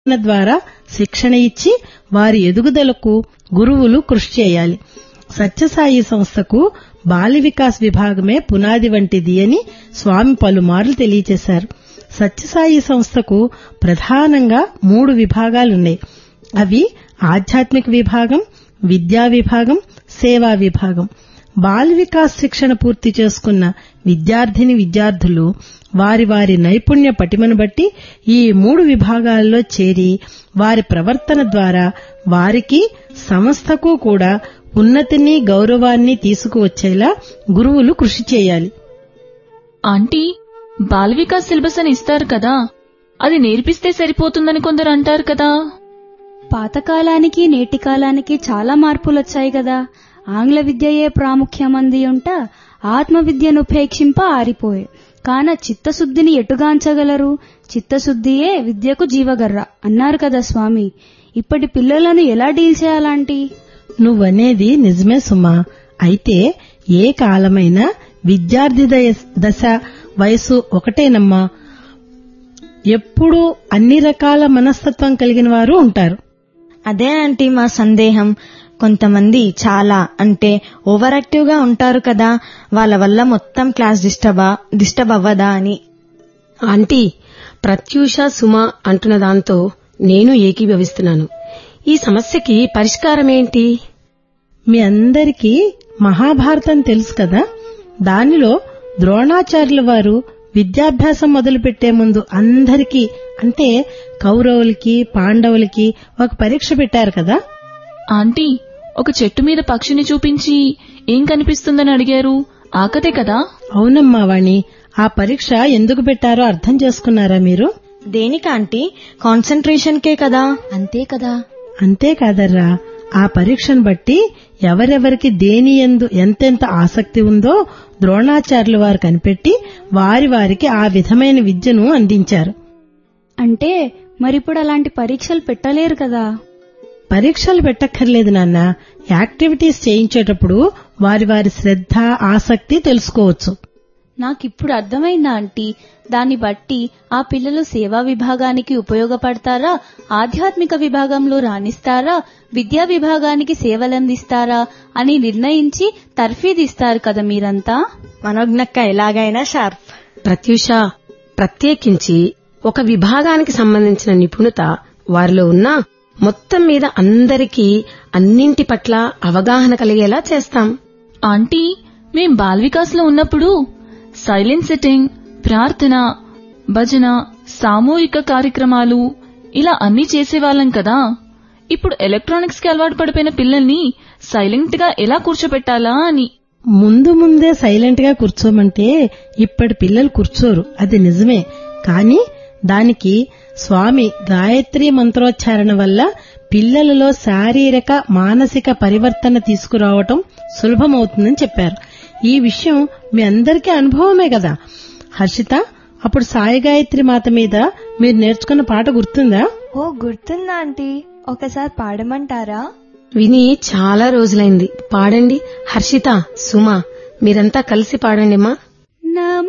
ద్వారా శిక్షణ ఇచ్చి వారి ఎదుగుదలకు గురువులు కృషి చేయాలి సత్యసాయి సంస్థకు బాల వికాస్ విభాగమే పునాది వంటిది అని స్వామి పలుమార్లు తెలియచేశారు సత్యసాయి సంస్థకు ప్రధానంగా మూడు విభాగాలున్నాయి అవి ఆధ్యాత్మిక విభాగం విద్యా విభాగం సేవా విభాగం బాల వికాస్ శిక్షణ పూర్తి చేసుకున్న విద్యార్థిని విద్యార్థులు వారి వారి నైపుణ్య పటిమను బట్టి ఈ మూడు విభాగాల్లో చేరి వారి ప్రవర్తన ద్వారా వారికి సంస్థకు కూడా ఉన్నతిని గౌరవాన్ని తీసుకువచ్చేలా గురువులు కృషి చేయాలి ఆంటీ బాల వికాస్ సిలబస్ అని ఇస్తారు కదా అది నేర్పిస్తే సరిపోతుందని కొందరు అంటారు కదా పాతకాలానికి నేటి కాలానికి చాలా మార్పులొచ్చాయి కదా ఆంగ్ల విద్యయే ప్రాముఖ్యమంది ఉంట ఆత్మ విద్యను ఉపేక్షింప ఆరిపోయే కాన చిత్తశుద్ధిని ఎటుగాంచగలరు చిత్తశుద్ధియే విద్యకు జీవగర్ర అన్నారు కదా స్వామి ఇప్పటి పిల్లలను ఎలా డీల్ చేయాలంటీ నువ్వనేది నిజమే సుమా అయితే ఏ కాలమైనా విద్యార్థి దయ- దశ వయసు ఒకటేనమ్మా ఎప్పుడూ అన్ని రకాల మనస్తత్వం కలిగిన వారు ఉంటారు అదే ఆంటీ మా సందేహం కొంతమంది చాలా అంటే ఓవర్ యాక్టివ్ గా ఉంటారు కదా వాళ్ళ వల్ల మొత్తం క్లాస్ డిస్టర్బ్ డిస్టర్బ్ అవ్వదా అని ఆంటీ ప్రత్యూష సుమ అంటున్న దాంతో నేను ఏకీభవిస్తున్నాను ఈ సమస్యకి పరిష్కారమేంటి మీ అందరికీ మహాభారతం తెలుసు కదా దానిలో ద్రోణాచార్యుల వారు విద్యాభ్యాసం మొదలుపెట్టే ముందు అందరికీ అంటే కౌరవులకి పాండవులకి ఒక పరీక్ష పెట్టారు కదా ఆంటీ ఒక చెట్టు మీద పక్షిని చూపించి ఏం కనిపిస్తుందని అడిగారు ఆకతే కదా అవునమ్మా వాణి ఆ పరీక్ష ఎందుకు పెట్టారో అర్థం చేసుకున్నారా మీరు దేనికి ఆంటీ కాన్సన్ట్రేషన్ కే కదా అంతే కదా అంతేకాదర్రా ఆ పరీక్షను బట్టి ఎవరెవరికి దేని ఎందు ఎంతెంత ఆసక్తి ఉందో ద్రోణాచార్యుల వారు కనిపెట్టి వారి వారికి ఆ విధమైన విద్యను అందించారు అంటే మరిప్పుడు అలాంటి పరీక్షలు పెట్టలేరు కదా పరీక్షలు పెట్టక్కర్లేదు నాన్న యాక్టివిటీస్ చేయించేటప్పుడు వారి వారి శ్రద్ధ ఆసక్తి తెలుసుకోవచ్చు నాకిప్పుడు అర్థమైందా ఆంటీ దాన్ని బట్టి ఆ పిల్లలు సేవా విభాగానికి ఉపయోగపడతారా ఆధ్యాత్మిక విభాగంలో రాణిస్తారా విద్యా విభాగానికి సేవలందిస్తారా అని నిర్ణయించి తర్ఫీదిస్తారు కదా మీరంతా మనోజ్ఞక్క ఎలాగైనా షార్ప్ ప్రత్యూష ప్రత్యేకించి ఒక విభాగానికి సంబంధించిన నిపుణత వారిలో ఉన్న మొత్తం మీద అందరికీ అన్నింటి పట్ల అవగాహన కలిగేలా చేస్తాం ఆంటీ మేం బాల్ వికాస్ లో ఉన్నప్పుడు సైలెంట్ సిట్టింగ్ ప్రార్థన భజన సామూహిక కార్యక్రమాలు ఇలా అన్ని చేసేవాళ్ళం కదా ఇప్పుడు ఎలక్ట్రానిక్స్ కి అలవాటు పడిపోయిన పిల్లల్ని సైలెంట్ గా ఎలా కూర్చోబెట్టాలా అని ముందు ముందే సైలెంట్ గా కూర్చోమంటే ఇప్పటి పిల్లలు కూర్చోరు అది నిజమే కానీ దానికి స్వామి గాయత్రి మంత్రోచ్చారణ వల్ల పిల్లలలో శారీరక మానసిక పరివర్తన తీసుకురావటం సులభమవుతుందని చెప్పారు ఈ విషయం మీ అందరికీ అనుభవమే కదా హర్షిత అప్పుడు సాయి గాయత్రి మాత మీద మీరు నేర్చుకున్న పాట గుర్తుందా ఓ గుర్తుందా ఆంటీ ఒకసారి పాడమంటారా విని చాలా రోజులైంది పాడండి హర్షిత సుమ మీరంతా కలిసి పాడండి మా